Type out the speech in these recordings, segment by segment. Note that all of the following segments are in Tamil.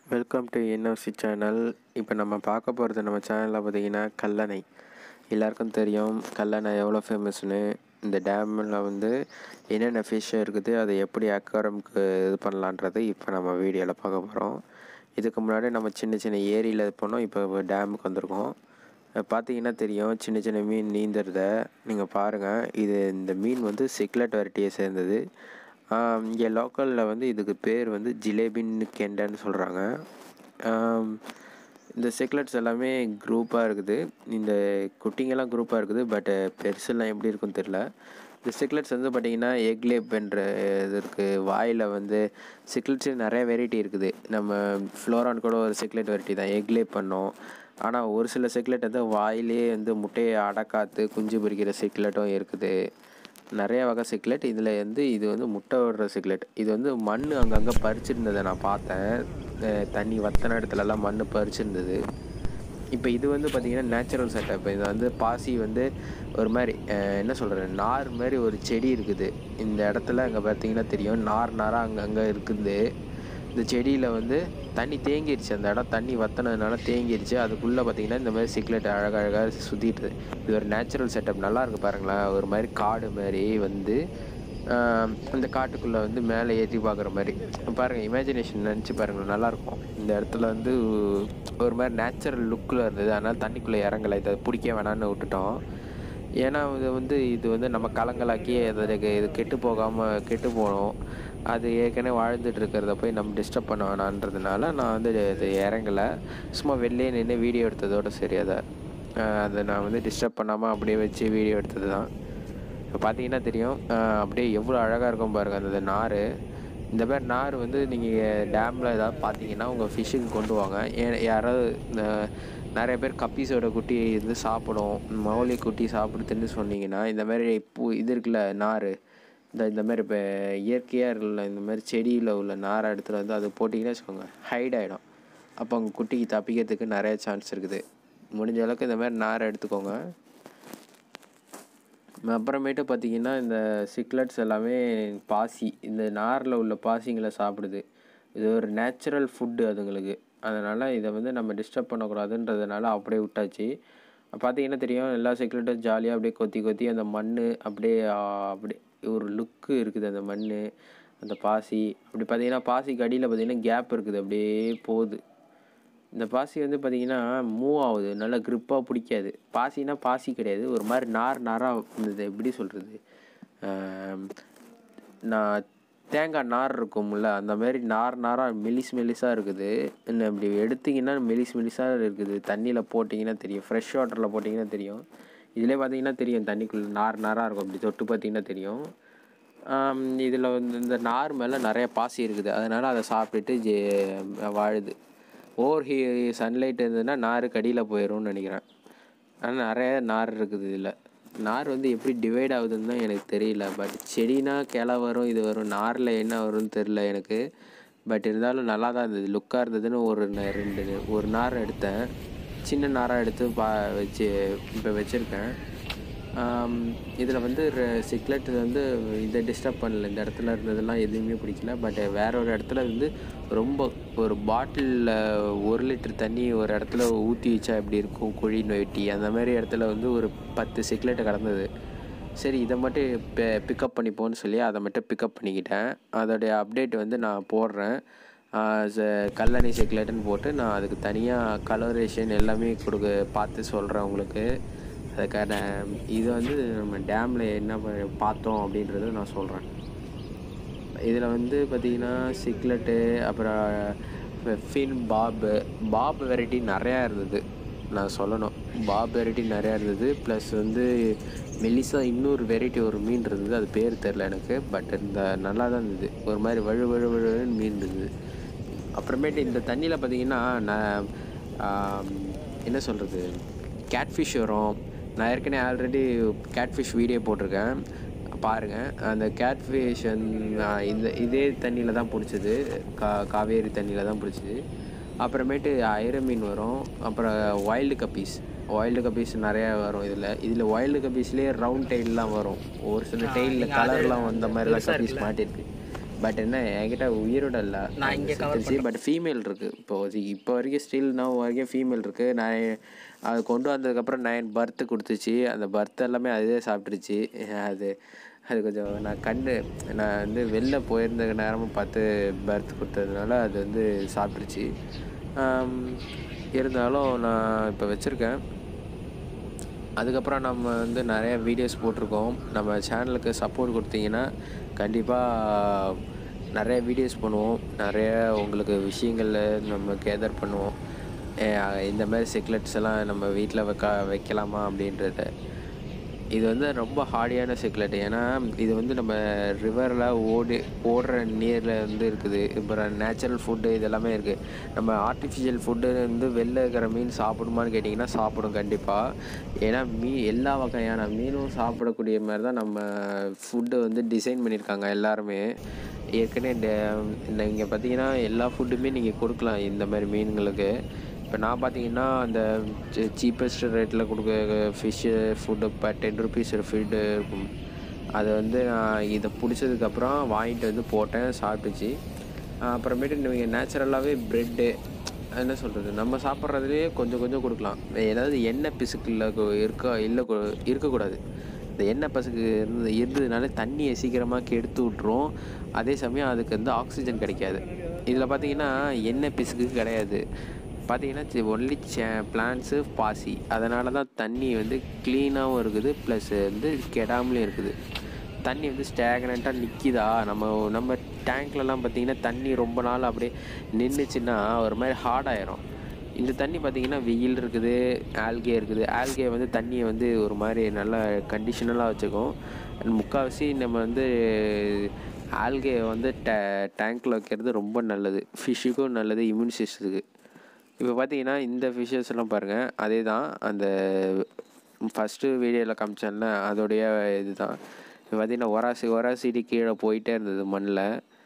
வெல்கம் டு என்ஓசி சேனல் இப்போ நம்ம பார்க்க போகிறது நம்ம சேனலில் பார்த்தீங்கன்னா கல்லணை எல்லாருக்கும் தெரியும் கல்லணை எவ்வளோ ஃபேமஸ்னு இந்த டேமில் வந்து என்னென்ன ஃபிஷ் இருக்குது அதை எப்படி அக்வாரம்க்கு இது பண்ணலான்றது இப்போ நம்ம வீடியோவில் பார்க்க போகிறோம் இதுக்கு முன்னாடி நம்ம சின்ன சின்ன ஏரியில் போனோம் இப்போ டேமுக்கு வந்திருக்கோம் பார்த்தீங்கன்னா தெரியும் சின்ன சின்ன மீன் நீந்துறத நீங்கள் பாருங்கள் இது இந்த மீன் வந்து சிக்லெட் வெரைட்டியை சேர்ந்தது இங்கே லோக்கலில் வந்து இதுக்கு பேர் வந்து ஜிலேபின்னு கெண்டன்னு சொல்கிறாங்க இந்த சிக்லெட்ஸ் எல்லாமே குரூப்பாக இருக்குது இந்த குட்டிங்கெல்லாம் குரூப்பாக இருக்குது பட்டு பெருசெல்லாம் எப்படி இருக்குன்னு தெரில இந்த சிக்லெட்ஸ் வந்து பார்த்திங்கன்னா எக்லேப்ன்ற இது இருக்குது வாயில் வந்து சிக்லெட்ஸ் நிறைய வெரைட்டி இருக்குது நம்ம ஃப்ளோரான் கூட ஒரு சிக்லெட் வெரைட்டி தான் எக்லேப் பண்ணோம் ஆனால் ஒரு சில சிக்லெட் வந்து வாயிலே வந்து முட்டையை அடக்காத்து குஞ்சு பொரிக்கிற சிக்லெட்டும் இருக்குது நிறைய வகை சிக்லெட் இதில் வந்து இது வந்து முட்டை விடுற சிக்லெட் இது வந்து மண் அங்கங்கே பறிச்சிருந்ததை நான் பார்த்தேன் தண்ணி வத்தன இடத்துலலாம் மண் பறிச்சிருந்தது இப்போ இது வந்து பார்த்திங்கன்னா நேச்சுரல் செட்டப் இது வந்து பாசி வந்து ஒரு மாதிரி என்ன சொல்கிறது நார் மாதிரி ஒரு செடி இருக்குது இந்த இடத்துல அங்கே பார்த்தீங்கன்னா தெரியும் நார் நாராக அங்கங்கே இருக்குது இந்த செடியில் வந்து தண்ணி தேங்கிருச்சு அந்த இடம் தண்ணி வத்தினதுனால தேங்கிருச்சு அதுக்குள்ளே பார்த்தீங்கன்னா இந்த மாதிரி சிக்லெட் அழகழகாக சுற்றிட்டு இது ஒரு நேச்சுரல் செட்டப் நல்லா இருக்குது பாருங்களேன் ஒரு மாதிரி காடு மாதிரி வந்து அந்த காட்டுக்குள்ளே வந்து மேலே ஏற்றி பார்க்குற மாதிரி பாருங்கள் இமேஜினேஷன் நினச்சி பாருங்கள் நல்லாயிருக்கும் இந்த இடத்துல வந்து ஒரு மாதிரி நேச்சுரல் லுக்கில் இருந்தது அதனால் தண்ணிக்குள்ளே இறங்கலை இதை பிடிக்க வேணான்னு விட்டுட்டோம் ஏன்னா இது வந்து இது வந்து நம்ம கலங்கலாக்கி அதுக்கு இது கெட்டு போகாமல் கெட்டு போகணும் அது ஏற்கனவே வாழ்ந்துட்டு இருக்கிறத போய் நம்ம டிஸ்டர்ப் பண்ண வேணான்றதுனால நான் வந்து இது இறங்கலை சும்மா வெளிலே நின்று வீடியோ எடுத்ததோடு சரி அதை அதை நான் வந்து டிஸ்டர்ப் பண்ணாமல் அப்படியே வச்சு வீடியோ எடுத்தது தான் இப்போ பார்த்தீங்கன்னா தெரியும் அப்படியே எவ்வளோ அழகாக இருக்கும் பாருங்கள் அந்த நார் இந்த மாதிரி நார் வந்து நீங்கள் டேமில் ஏதாவது பார்த்தீங்கன்னா உங்கள் ஃபிஷ்ஷுக்கு கொண்டு வாங்க யாராவது இந்த நிறைய பேர் கப்பீஸோட குட்டி இது சாப்பிடும் மௌலி குட்டி சாப்பிடுதுன்னு சொன்னீங்கன்னா இந்த மாதிரி பூ இது இருக்குல்ல நார் இந்த இந்த மாதிரி இப்போ இயற்கையாக இருக்குல்ல இந்த மாதிரி செடியில் உள்ள நாரை இடத்துல வந்து அது போட்டிங்கன்னா வச்சுக்கோங்க ஹைட் ஆகிடும் அப்போ அவங்க குட்டிக்கு தப்பிக்கிறதுக்கு நிறைய சான்ஸ் இருக்குது முடிஞ்ச அளவுக்கு இந்த மாதிரி நாரை எடுத்துக்கோங்க அப்புறமேட்டு பார்த்திங்கன்னா இந்த சிக்லெட்ஸ் எல்லாமே பாசி இந்த நாரில் உள்ள பாசிங்களை சாப்பிடுது இது ஒரு நேச்சுரல் ஃபுட்டு அதுங்களுக்கு அதனால் இதை வந்து நம்ம டிஸ்டர்ப் பண்ணக்கூடாதுன்றதுனால அப்படியே விட்டாச்சு பார்த்தீங்கன்னா தெரியும் எல்லா சிக்லெட்டும் ஜாலியாக அப்படியே கொத்தி கொத்தி அந்த மண் அப்படியே அப்படியே ஒரு லுக்கு இருக்குது அந்த மண் அந்த பாசி அப்படி பார்த்தீங்கன்னா பாசிக்கு அடியில் பார்த்திங்கன்னா கேப் இருக்குது அப்படியே போகுது இந்த பாசி வந்து பார்த்திங்கன்னா மூவ் ஆகுது நல்லா க்ரிப்பாக பிடிக்காது பாசினா பாசி கிடையாது ஒரு மாதிரி நார் நாராக இருந்தது எப்படி சொல்கிறது நான் தேங்காய் நார் இருக்கும்ல அந்த மாதிரி நார் நாராக மெலிஸ் மெலிஸாக இருக்குது இன்னும் இப்படி எடுத்திங்கன்னா மெலிஸ் மெலிஸாக இருக்குது தண்ணியில் போட்டிங்கன்னா தெரியும் ஃப்ரெஷ் வாட்டரில் போட்டிங்கன்னா தெரியும் இதிலே பார்த்தீங்கன்னா தெரியும் தண்ணிக்குள்ளே நார் நாராக இருக்கும் அப்படி தொட்டு பார்த்தீங்கன்னா தெரியும் இதில் வந்து இந்த நார் மேலே நிறைய பாசி இருக்குது அதனால் அதை சாப்பிட்டுட்டு ஜே வாழுது ஓவர் ஹீ சன்லைட் இருந்ததுன்னா நார் கடியில் போயிடும்னு நினைக்கிறேன் ஆனால் நிறைய நார் இருக்குது இதில் நார் வந்து எப்படி டிவைட் ஆகுதுன்னு தான் எனக்கு தெரியல பட் செடினா கிளை வரும் இது வரும் நாரில் என்ன வரும்னு தெரில எனக்கு பட் இருந்தாலும் நல்லா தான் இருந்தது லுக்காக இருந்ததுன்னு ஒரு ரெண்டு ஒரு நார் எடுத்தேன் சின்ன நாராக எடுத்து பா வச்சு இப்போ வச்சுருக்கேன் இதில் வந்து சிக்லெட் வந்து இதை டிஸ்டர்ப் பண்ணல இந்த இடத்துல இருந்ததெல்லாம் எதுவுமே பிடிக்கல பட் வேற ஒரு இடத்துல வந்து ரொம்ப ஒரு பாட்டிலில் ஒரு லிட்டர் தண்ணி ஒரு இடத்துல ஊற்றி வச்சா எப்படி இருக்கும் குழி வெட்டி அந்த மாதிரி இடத்துல வந்து ஒரு பத்து சிக்லெட்டு கடந்தது சரி இதை மட்டும் பிக்கப் பண்ணிப்போன்னு சொல்லி அதை மட்டும் பிக்கப் பண்ணிக்கிட்டேன் அதோடைய அப்டேட் வந்து நான் போடுறேன் கல்லணை சிக்லெட்டுன்னு போட்டு நான் அதுக்கு தனியாக கலரேஷன் எல்லாமே கொடுக்க பார்த்து சொல்கிறேன் உங்களுக்கு அதுக்கான இது வந்து நம்ம டேமில் என்ன பார்த்தோம் அப்படின்றத நான் சொல்கிறேன் இதில் வந்து பார்த்திங்கன்னா சிக்லெட்டு அப்புறம் ஃபின் பாபு பாப் வெரைட்டி நிறையா இருந்தது நான் சொல்லணும் பாப் வெரைட்டி நிறையா இருந்தது ப்ளஸ் வந்து மெலிசா இன்னொரு வெரைட்டி ஒரு மீன் இருந்தது அது பேர் தெரில எனக்கு பட் இந்த நல்லா தான் இருந்தது ஒரு மாதிரி வழு வழு வழுன்னு மீன் இருந்தது அப்புறமேட்டு இந்த தண்ணியில் பார்த்திங்கன்னா நான் என்ன சொல்கிறது கேட்ஃபிஷ் வரும் நான் ஏற்கனவே ஆல்ரெடி கேட்ஃபிஷ் வீடியோ போட்டிருக்கேன் பாருங்கள் அந்த கேட்ஃபிஷ் இந்த இதே தண்ணியில் தான் பிடிச்சது கா காவேரி தண்ணியில் தான் பிடிச்சது அப்புறமேட்டு ஐர மீன் வரும் அப்புறம் வைல்டு கப்பீஸ் வைல்டு கப்பீஸ் நிறையா வரும் இதில் இதில் வைல்டு கப்பீஸ்லேயே ரவுண்ட் டெயிலெலாம் வரும் ஒரு சில டெயிலில் கலர்லாம் வந்த மாதிரிலாம் கப்பீஸ் மாட்டிருக்கு பட் என்ன என்கிட்ட உயிரோட இல்லை நான் இங்க cover பட் ஃபீமேல் இருக்குது இப்போ இப்போ வரைக்கும் ஸ்டில் நான் வரைக்கும் ஃபீமேல் இருக்குது நான் அது கொண்டு வந்ததுக்கப்புறம் நைன் பர்த்து கொடுத்துச்சு அந்த பர்த் எல்லாமே அதுவே சாப்பிட்ருச்சு அது அது கொஞ்சம் நான் கண்டு நான் வந்து வெளில போயிருந்த நேரமும் பார்த்து பர்த் கொடுத்ததுனால அது வந்து சாப்பிட்ருச்சு ஆம், இருந்தாலும் நான் இப்போ வச்சுருக்கேன் அதுக்கப்புறம் நம்ம வந்து நிறைய வீடியோஸ் போட்டிருக்கோம் நம்ம சேனலுக்கு சப்போர்ட் கொடுத்தீங்கன்னா கண்டிப்பாக நிறைய வீடியோஸ் பண்ணுவோம் நிறைய உங்களுக்கு விஷயங்கள் நம்ம கேதர் பண்ணுவோம் அஹ் இந்த மாதிரி சிக்லெட்ஸ் எல்லாம் நம்ம வீட்டில் வைக்க வைக்கலாமா அப்படின்றத இது வந்து ரொம்ப ஹார்டியான சிக்லெட் ஏன்னா இது வந்து நம்ம ரிவரில் ஓடி ஓடுற நீரில் வந்து இருக்குது இப்போ நேச்சுரல் ஃபுட்டு இதெல்லாமே இருக்குது நம்ம ஆர்டிஃபிஷியல் ஃபுட்டு வந்து வெளில இருக்கிற மீன் சாப்பிடுமான்னு கேட்டிங்கன்னா சாப்பிடும் கண்டிப்பாக ஏன்னா மீ எல்லா வகையான மீனும் சாப்பிடக்கூடிய மாதிரி தான் நம்ம ஃபுட்டை வந்து டிசைன் பண்ணியிருக்காங்க எல்லாருமே ஏற்கனவே நீங்கள் பார்த்தீங்கன்னா எல்லா ஃபுட்டுமே நீங்கள் கொடுக்கலாம் இந்த மாதிரி மீன்களுக்கு இப்போ நான் பார்த்தீங்கன்னா அந்த சீப்பஸ்ட் ரேட்டில் கொடுக்க ஃபிஷ்ஷு ஃபுட்டு இப்போ டென் ருபீஸ் ஃபுட்டு இருக்கும் அதை வந்து நான் இதை பிடிச்சதுக்கப்புறம் வாங்கிட்டு வந்து போட்டேன் சாப்பிட்டுச்சு அப்புறமேட்டு நீங்கள் நேச்சுரலாகவே ப்ரெட்டு என்ன சொல்கிறது நம்ம சாப்பிட்றதுலேயே கொஞ்சம் கொஞ்சம் கொடுக்கலாம் ஏதாவது எண்ணெய் பிசுக்கில் இருக்க இல்லை கு- இருக்கக்கூடாது இந்த எண்ணெய் பசுக்கு இருந்து இருந்ததுனால தண்ணியை சீக்கிரமாக கெடுத்து விட்ரும் அதே சமயம் அதுக்கு வந்து ஆக்சிஜன் கிடைக்காது இதில் பார்த்தீங்கன்னா எண்ணெய் பிசுக்கு கிடையாது பார்த்தீங்கன்னா ஒன்லி பிளான்ஸு பாசி அதனால தான் தண்ணி வந்து க்ளீனாகவும் இருக்குது ப்ளஸ் வந்து கெடாமலும் இருக்குது தண்ணி வந்து ஸ்டேகனண்ட்டாக நிற்கிதா நம்ம நம்ம டேங்க்லலாம் பார்த்தீங்கன்னா தண்ணி ரொம்ப நாள் அப்படியே நின்றுச்சுன்னா ஒரு மாதிரி ஹார்ட் ஆயிரும் இந்த தண்ணி பார்த்தீங்கன்னா வெயில் இருக்குது ஆல்கே இருக்குது ஆல்கே வந்து தண்ணியை வந்து ஒரு மாதிரி நல்லா கண்டிஷனலாக வச்சுக்கும் And முக்கால்வாசி நம்ம வந்து ஆல்கே வந்து டே டேங்க்கில் வைக்கிறது ரொம்ப நல்லது ஃபிஷ்ஷுக்கும் நல்லது இம்யூன் சிஸ்டத்துக்கு இப்போ பார்த்தீங்கன்னா இந்த ஃபிஷ்ஷஸ் எல்லாம் பாருங்கள் அதே தான் அந்த ஃபஸ்ட்டு வீடியோவில் காமிச்சேன்ல அதோடைய இது தான் இப்போ பார்த்தீங்கன்னா ஒராசி ஒராசிடி கீழே போயிட்டே இருந்தது மண்ணில்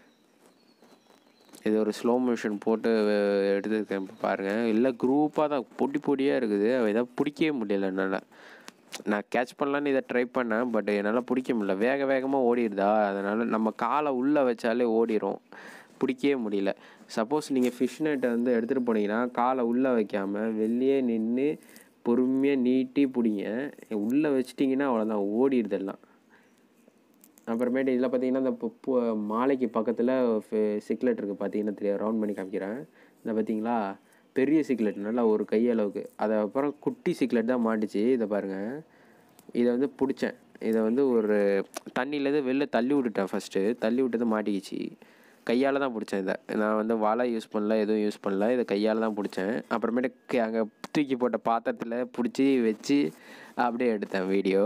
இது ஒரு ஸ்லோ மோஷன் போட்டு அஹ், எடுத்துருக்கேன் இப்போ பாருங்கள் இல்லை குரூப்பாக தான் பொடி பொடியாக இருக்குது எதாவது பிடிக்கவே முடியல என்னால் நான் கேட்ச் பண்ணலான்னு இதை ட்ரை பண்ணேன் பட் என்னால் பிடிக்க முடியல வேக வேகமாக ஓடிடுதா அதனால் நம்ம காலை உள்ளே வச்சாலே ஓடிரும் பிடிக்கவே முடியல சப்போஸ் நீங்கள் ஃபிஷ் நெட்டை வந்து எடுத்துகிட்டு போனீங்கன்னா காலை உள்ளே வைக்காமல் வெளியே நின்று பொறுமையாக நீட்டி பிடிங்க உள்ளே வச்சிட்டிங்கன்னா அவ்வளோதான் ஓடிடுது எல்லாம் அப்புறமேட்டு இதில் பார்த்தீங்கன்னா இந்த பு- பு- மாலைக்கு பக்கத்தில் சிக்லெட் இருக்குது பார்த்தீங்கன்னா தெரியும் ரவுண்ட் பண்ணி காமிக்கிறேன் இந்த பார்த்தீங்களா பெரிய சிக்லெட் நல்லா ஒரு கை அளவுக்கு அதை அப்புறம் குட்டி சிக்லெட் தான் மாட்டுச்சு இதை பாருங்கள் இதை வந்து பிடிச்சேன் இதை வந்து ஒரு தண்ணியிலேருந்து வெளில தள்ளி விட்டுட்டேன் ஃபஸ்ட்டு தள்ளி விட்டது மாட்டிக்கிச்சு கையால் தான் பிடிச்சேன் இதை நான் வந்து வலை யூஸ் பண்ணல எதுவும் யூஸ் பண்ணல இதை கையால் தான் பிடிச்சேன் அப்புறமேட்டு அங்கே தூக்கி போட்ட பாத்திரத்தில் பிடிச்சி வச்சு அப்படியே எடுத்தேன் வீடியோ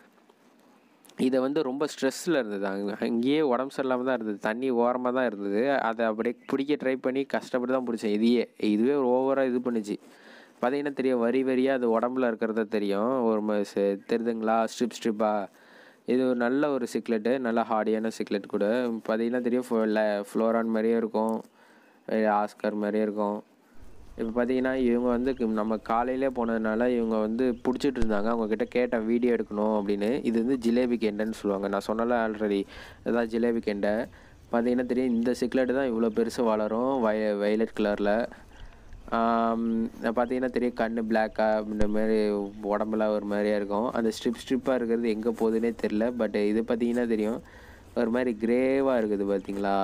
இதை வந்து ரொம்ப ஸ்ட்ரெஸ்ஸில் இருந்தது அங்கே அங்கேயே உடம்பு சரியில்லாமல் தான் இருந்தது தண்ணி ஓரமாக தான் இருந்தது அதை அப்படியே பிடிக்க ட்ரை பண்ணி கஷ்டப்பட்டு தான் பிடிச்சேன் இதையே இதுவே ஒரு ஓவராக இது பண்ணுச்சு பார்த்தீங்கன்னா தெரியும் வரி வரியாக அது உடம்புல இருக்கிறது தெரியும் ஒரு ம- ச- தெரியுதுங்களா ஸ்ட்ரிப் ஸ்ட்ரிப்பாக இது ஒரு நல்ல ஒரு சிக்லெட்டு நல்ல ஹார்டியான சிக்லெட் கூட பார்த்தீங்கன்னா தெரியும் ஃப்ளோரான் மாதிரியே இருக்கும் ஆஸ்கர் மாதிரியே இருக்கும் இப்போ பார்த்தீங்கன்னா இவங்க வந்து கு- நம்ம காலையிலே போனதுனால இவங்க வந்து பிடிச்சிட்டு இருந்தாங்க அவங்க கிட்ட கேட்டேன் வீடியோ எடுக்கணும் அப்படின்னு இது வந்து ஜிலேபி கெண்டைன்னு சொல்லுவாங்க நான் சொன்னல ஆல்ரெடி இதான் ஜிலேபி கெண்டை பார்த்தீங்கன்னா தெரியும் இந்த சிக்லெட் தான் இவ்வளோ பெருசு வளரும் வய வயலட் கலரில் பார்த்தீங்கன்னா தெரியும் கண்ணு பிளாக்காக இந்த மாதிரி உடம்புலாம் ஒரு மாதிரியா இருக்கும் அந்த ஸ்ட்ரிப் ஸ்ட்ரிப்பாக இருக்கிறது எங்கே போகுதுன்னே தெரில பட் இது பார்த்தீங்கன்னா தெரியும் ஒரு மாதிரி கிரேவாக இருக்குது பார்த்தீங்களா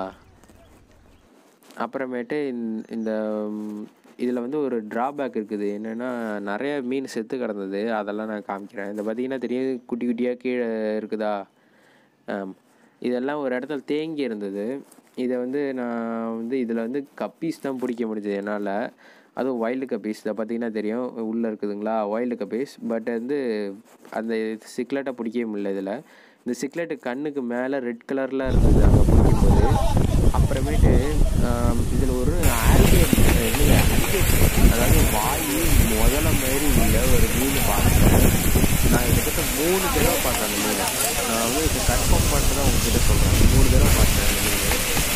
அப்புறமேட்டு இந்த- இந்த இதில் வந்து ஒரு ட்ராபேக் இருக்குது என்னென்னா நிறைய மீன் செத்து கிடந்தது அதெல்லாம் நான் காமிக்கிறேன் இந்த பார்த்தீங்கன்னா தெரியும் குட்டி குட்டியாக கீழே இருக்குதா ஆம். இதெல்லாம் ஒரு இடத்துல தேங்கி இருந்தது இதை வந்து நான் வந்து இதில் வந்து கப்பீஸ் தான் பிடிக்க முடிஞ்சது என்னால் அதுவும் வைல்டு கப்பீஸ் இதை பார்த்தீங்கன்னா தெரியும் உள்ளே இருக்குதுங்களா வைல்டு கப்பீஸ் பட் வந்து அந்த சிக்லெட்டை பிடிக்கவே முடியல இதில் இந்த சிக்லெட்டு கண்ணுக்கு மேலே ரெட் கலரில் இருந்தது அங்கே பிடிக்கும்போது அப்புறமேட்டு இதில் ஒரு ஆல்கே அதாவது வாய் முதல்ல மாதிரி உள்ள ஒரு மீன் பார்த்தேன் நான் கிட்டத்தட்ட மூணு தடவை பார்த்தேன் அந்த மீனை நான் வந்து இப்போ கன்ஃபார்ம் பண்ணிட்டு தான் உங்ககிட்ட சொல்கிறேன் மூணு தடவை பார்த்தேன் அந்த மீன்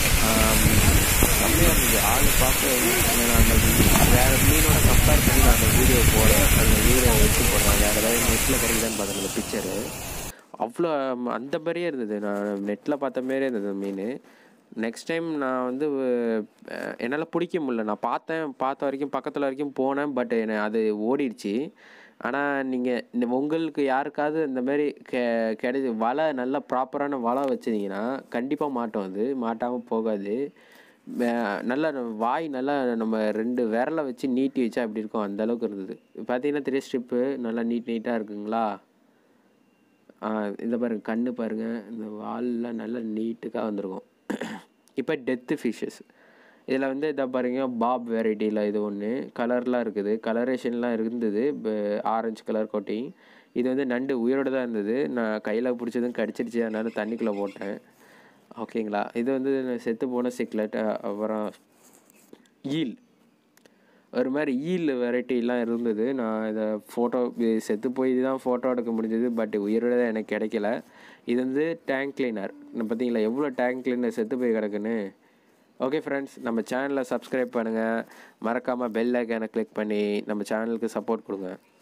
கம்மியாக இருந்தது ஆள் பார்க்க நான் அந்த வேறு மீனோட கம்பேர் பண்ணி நான் அந்த வீடியோ போடுறேன் அந்த வீடியோ எடுத்து போடுறேன் வேறு ஏதாவது நெட்டில் கிடைக்குதான்னு பார்த்தேன் அந்த பிக்சரு அவ்வளோ அந்த மாதிரியே இருந்தது நான் நெட்டில் பார்த்த மாதிரியே இருந்தது அந்த மீன் நெக்ஸ்ட் டைம் நான் வந்து அஹ், என்னால் பிடிக்க முடியல நான் பார்த்தேன் பார்த்த வரைக்கும் பக்கத்தில் வரைக்கும் போனேன் பட் என்ன அது ஓடிடுச்சு ஆனால் நீங்கள் உங்களுக்கு யாருக்காவது இந்த மாதிரி கெ கிடைச்சி வலை நல்ல ப்ராப்பரான வலை வச்சுருந்தீங்கன்னா கண்டிப்பாக மாட்டோம் அது மாட்டாமல் போகாது வே- நல்லா நம்ம வாய் நல்லா நம்ம ரெண்டு விரலை வச்சு நீட்டி வச்சா அப்படி இருக்கும் அந்த அளவுக்கு இருந்தது பார்த்தீங்கன்னா த்ரீ ஸ்ட்ரிப்பு நல்லா நீட் நீட்டாக இருக்குங்களா ஆ, இந்த பாருங்க கண்ணு பாருங்க இந்த வால்லாம் நல்லா நீட்டுக்காக வந்திருக்கும் இப்போ டெத்து ஃபிஷ்ஷஸ் இதில் வந்து இதை பாருங்க பாப் வெரைட்டியில் இது ஒன்று கலர்லாம் இருக்குது கலரேஷன்லாம் இருந்தது ஆரஞ்சு கலர் கோட்டிங் இது வந்து நண்டு உயிரோடு தான் இருந்தது நான் கையில் பிடிச்சதும் கடிச்சிருச்சு அதனால தண்ணிக்குள்ளே போட்டேன் ஓகேங்களா இது வந்து செத்து போன சிக்லெட் அப்புறம் ஈல் ஒரு மாதிரி ஈல் வெரைட்டிலாம் இருந்தது நான் இதை ஃபோட்டோ செத்து போய் தான் ஃபோட்டோ எடுக்க முடிஞ்சது பட் உயிரோட தான் எனக்கு கிடைக்கல இது வந்து டேங்க் கிளீனர் பார்த்தீங்களா எவ்வளோ டேங்க் கிளீனர் செத்து போய் கிடக்குன்னு ஓகே ஃப்ரெண்ட்ஸ் நம்ம சேனலை சப்ஸ்கிரைப் பண்ணுங்கள் மறக்காமல் பெல் ஐக்கானை கிளிக் பண்ணி நம்ம சேனலுக்கு சப்போர்ட் கொடுங்க